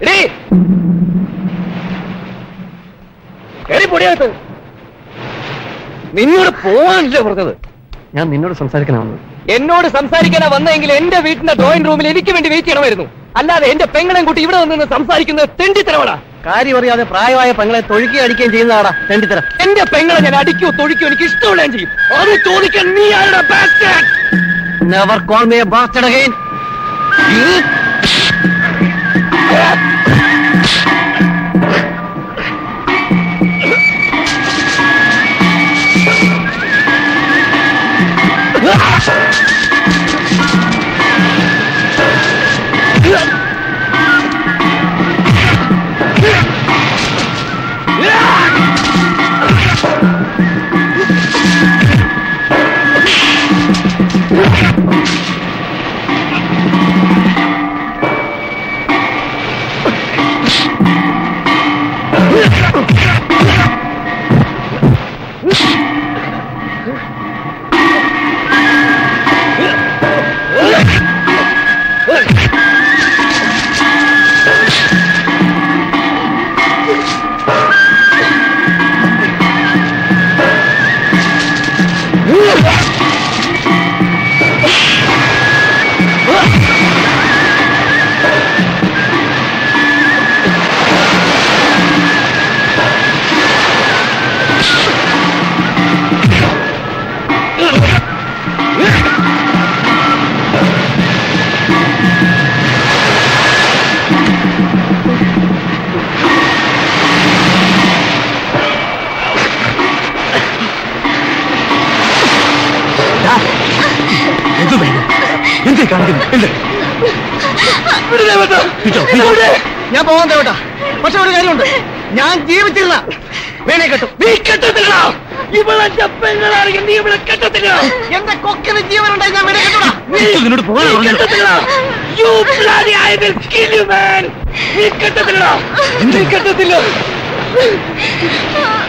എടീ എടി പൊടിയകത്ത് നിന്നോട് പോവാനല്ലേ പറഞ്ഞത് ഞാൻ നിന്നോട് സംസാരിക്കണമെന്ന് എന്നോട് സംസാരിക്കാനാ വന്നെങ്കിൽ എന്റെ വീട്ടിന്റെ ഡ്രോയിങ് റൂമിൽ എനിക്ക് വേണ്ടി വെയിറ്റ് ചെയ്യണമായിരുന്നു അല്ലാതെ എന്റെ പെങ്ങളെയും കൂട്ടി ഇവിടെ വന്ന് നിന്ന് സംസാരിക്കുന്നത് തെണ്ടിത്തരവടാ കാര്യം അറിയാതെ പ്രായമായ പെങ്ങളെ തൊഴുക്കി അടിക്കുകയും ചെയ്യുന്നതാടാ രണ്ടിത്തരം എന്റെ പെങ്ങളെ ഞാൻ അടിക്കോ തൊഴിക്കോ എനിക്ക് ഇഷ്ടമുള്ള ചെയ്യും അത് ചോദിക്കാൻ നീ ആരുടെ bastard? Never call me bastard again എന്തേ കാണിക്കുന്നു എന്ത് ഞാൻ പോകാൻ തേവട്ടാ പക്ഷെ ഒരു കാര്യമുണ്ട് ഞാൻ ജീവിച്ചിരുന്ന വേണേ കെട്ടും നീ കെട്ടത്തില്ല ഇവിടെ പെങ്ങളാണെങ്കിൽ നീ ഇവിടെ കെട്ടത്തില്ല എന്റെ കൊക്കിന് ജീവനുണ്ടായി ഞാൻ വേണേ കെട്ടൂടാ നിന്നോട് പോകാൻ നീ കെട്ടത്തില്ല You bloody I will kill you man നീ കെട്ടത്തില്ല നീ കെട്ടത്തില്ല